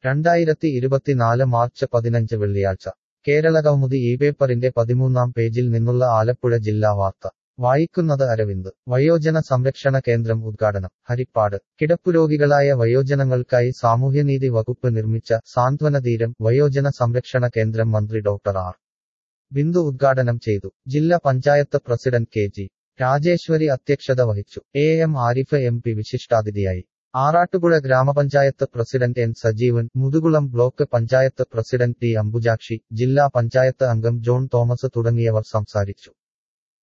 രണ്ടായിരത്തി ഇരുപത്തിനാല് മാർച്ച് പതിനഞ്ച് വെള്ളിയാഴ്ച കേരളകൗമുദി ഈ പേപ്പറിന്റെ പതിമൂന്നാം പേജിൽ നിന്നുള്ള ആലപ്പുഴ ജില്ലാ വാർത്ത വായിക്കുന്നത് അരവിന്ദ് വയോജന സംരക്ഷണ കേന്ദ്രം ഉദ്ഘാടനം ഹരിപ്പാട് കിടപ്പുരോഗികളായ വയോജനങ്ങൾക്കായി സാമൂഹ്യനീതി വകുപ്പ് നിർമ്മിച്ച സാന്ത്വനതീരം വയോജന സംരക്ഷണ കേന്ദ്രം മന്ത്രി ഡോക്ടർ ആർ ബിന്ദു ഉദ്ഘാടനം ചെയ്തു ജില്ലാ panchayat president K G Rajeswari അധ്യക്ഷത വഹിച്ചു A M Arif M P വിശിഷ്ടാതിഥിയായി ആറാട്ടുപുഴ ഗ്രാമപഞ്ചായത്ത് president N Sajeevan Muthukulam block panchayat president T Ambujakshi ജില്ലാ പഞ്ചായത്ത് അംഗം ജോൺ തോമസ് തുടങ്ങിയവർ സംസാരിച്ചു